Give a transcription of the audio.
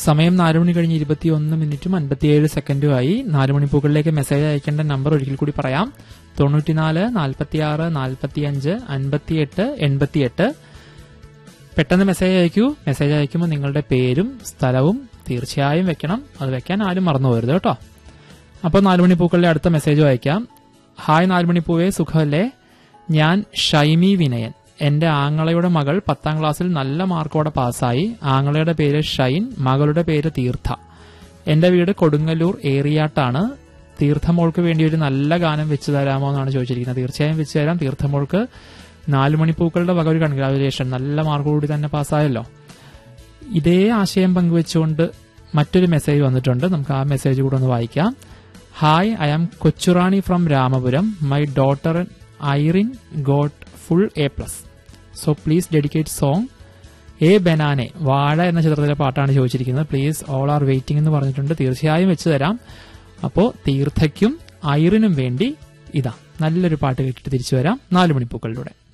സമയം നാല് മണി കഴിഞ്ഞ് ഇരുപത്തിയൊന്ന് മിനിറ്റും അൻപത്തിയേഴ് സെക്കൻഡുമായി നാല് മണിപ്പൂക്കളിലേക്ക് മെസ്സേജ് അയക്കേണ്ട നമ്പർ ഒരിക്കൽ കൂടി പറയാം തൊണ്ണൂറ്റിനാല് നാൽപ്പത്തിയാറ് നാൽപ്പത്തിയഞ്ച് അൻപത്തിയെട്ട് എൺപത്തിയെട്ട് പെട്ടെന്ന് മെസ്സേജ് അയക്കൂ മെസ്സേജ് അയക്കുമ്പോൾ നിങ്ങളുടെ പേരും സ്ഥലവും തീർച്ചയായും വെക്കണം അത് വെക്കാൻ ആരും മറന്നു പോകരുത് കേട്ടോ അപ്പോൾ നാലുമണിപ്പൂക്കളിലെ അടുത്ത മെസ്സേജ് വായിക്കാം ഹായ് നാലുമണിപ്പൂവേ സുഖമല്ലേ ഞാൻ ഷൈമി വിനയൻ എന്റെ ആങ്ങളയുടെ മകൾ പത്താം ക്ലാസ്സിൽ നല്ല മാർക്കോടെ പാസ്സായി ആങ്ങളയുടെ പേര് ഷൈൻ മകളുടെ പേര് തീർത്ഥ എന്റെ വീട് കൊടുങ്ങല്ലൂർ ഏറിയാട്ടാണ് തീർത്ഥമോൾക്ക് വേണ്ടി ഒരു നല്ല ഗാനം വെച്ചു തരാമോ എന്നാണ് ചോദിച്ചിരിക്കുന്നത് തീർച്ചയായും വെച്ചു തരാം തീർത്ഥമോൾക്ക് നാല് മണിപ്പൂക്കളുടെ വക ഒരു കൺഗ്രാജുലേഷൻ നല്ല മാർക്കോടുകൂടി തന്നെ പാസ്സായല്ലോ ഇതേ ആശയം പങ്കുവെച്ചുകൊണ്ട് മറ്റൊരു മെസ്സേജ് വന്നിട്ടുണ്ട് നമുക്ക് ആ മെസ്സേജ് കൂടെ ഒന്ന് വായിക്കാം hi I am Kochurani from Ramapuram my daughter Irene got full A plus so please dedicate song a banana Vaazha എന്ന ചിത്രത്തിലെ പാട്ടാണ് ചോദിച്ചിരിക്കുന്നത് പ്ലീസ് ഓൾ ആർ വെയിറ്റിംഗ് എന്ന് പറഞ്ഞിട്ടുണ്ട് തീർച്ചയായും വെച്ചു തരാം അപ്പോൾ തീർത്ഥയ്ക്കും ഐറിനും വേണ്ടി ഇതാ നല്ലൊരു പാട്ട് കേട്ടിട്ട് തിരിച്ചു വരാം നാല് മണിപ്പൂക്കളിലൂടെ